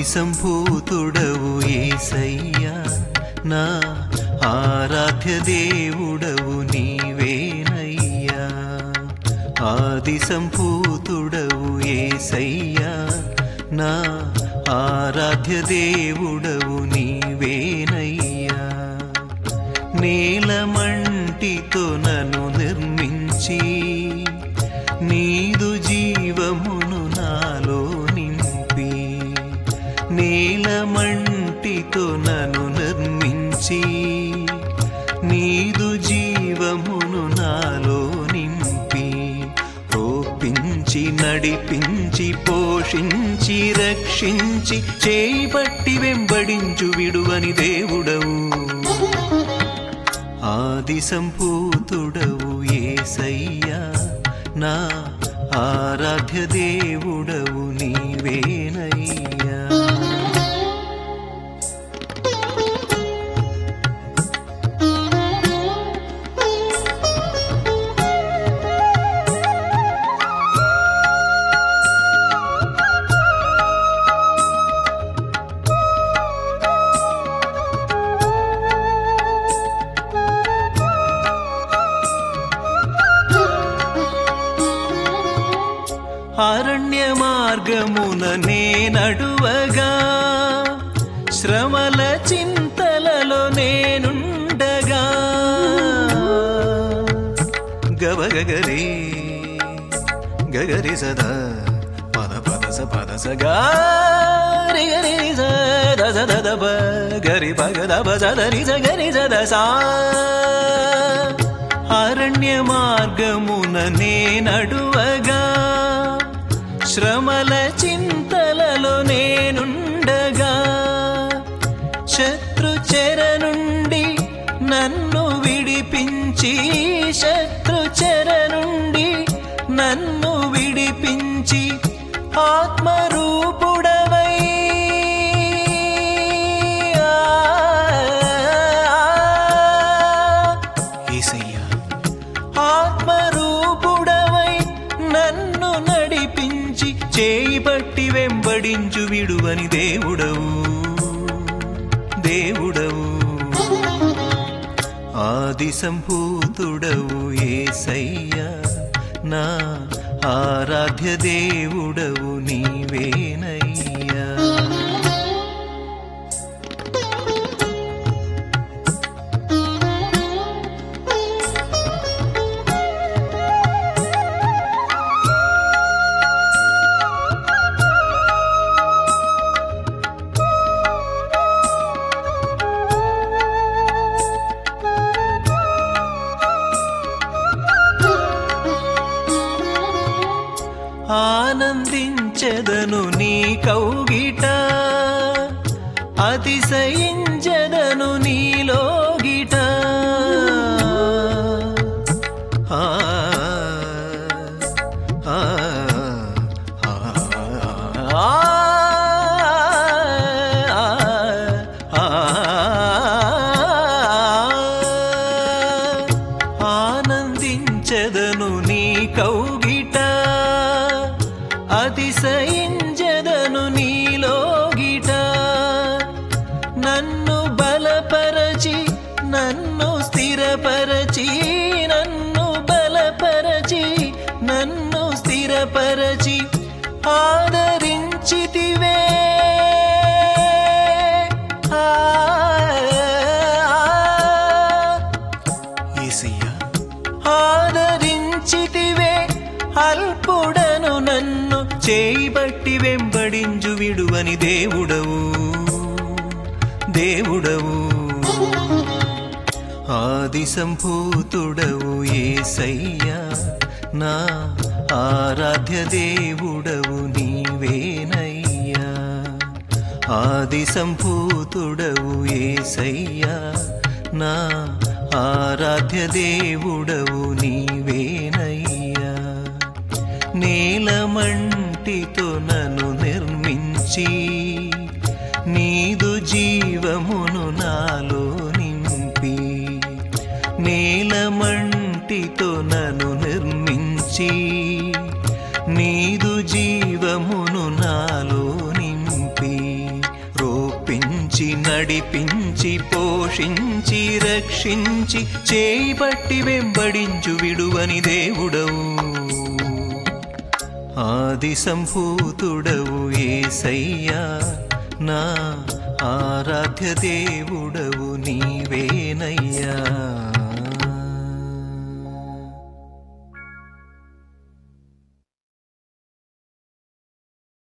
సంభూతుడవు ఏసయ్యా నా ఆరాధ్య దేవుడవు నీవేనయ్యా ఆది సంభూతుడవు ఏసయ్యా నా ఆరాధ్య దేవుడవు నీవేనయ్యా నేలమంటితో నన్ను నిర్మించి నీదు జీవమును నాలో నింపి నేలమంటితో నన్ను నిర్మించి నీదు జీవమును నాలో నింపి రోపించి నడిపించి పోషించి రక్షించి చేపట్టి వెంబడించు విడువని దేవుడవు ఆది సంభూతుడవు ఏసయ్యా నా ఆరాధ్య దేవుడవు నీవేనయ్యా అరణ్య మార్గమున నేనడువగా శ్రమల చింతలలో నేనుండగా గబగగరి గగరి సదా పద పద స పద స గారి గరి స ద స ద ద ప గరి పగ ద ప స ద రి స గరి స ద సా అరణ్య మార్గమున నేనడువగా శ్రమల చింతలలో నేనుండగా శత్రు చెర నుండి నన్ను విడిపించి శత్రు చెర నుండి నన్ను విడిపించి ఆత్మరూపుడవై ఏసయ్యా ఆత్మరూపుడవై నన్ను నడిపించి చేయి పట్టి వెంబడించు విడువని దేవుడవు దేవుడవు ఆది సంభూతుడవు ఏసయ్యా నా ఆరాధ్య దేవుడవు నీవేనయ్యా ఆనందించెదను నీ కౌగిట అతిశయించెదను నీలోగిట ఆ, ఆ, ఆ, ఆ, ఆనందించెదను నీ కౌగిట అతిశయించెదను నీలోగిట నన్ను బలపరచి నన్ను స్థిరపరచి నన్ను బలపరచి నన్ను స్థిరపరచి ఆదరించితివే ఆ, యేసయ్యా ఆదరించితివే అల్పుడను నన్ను చేయిబట్టి వెంబడించు విడువని దేవుడవు దేవుడవు ఆది సంభూతుడవు ఏసయ్యా నా ఆరాధ్య దేవుడవు నీవేనయ్యా ఆది సంభూతుడవు ఏసయ్యా నా ఆరాధ్య దేవుడవు నీవేనయ్యా నేలమంటితో నన్ను నిర్మించి నీదు జీవమును నాలో నింపి నేలమంటితో నన్ను నిర్మించి నీదు జీవమును నాలో నింపి నడిపించి పోషించి రక్షించి చేయి పట్టి వెంబడించు విడువని దేవుడవు ఆది సంభూతుడవు ఏసయ్యా నా ఆరాధ్య దేవుడవు నీవేనయ్యా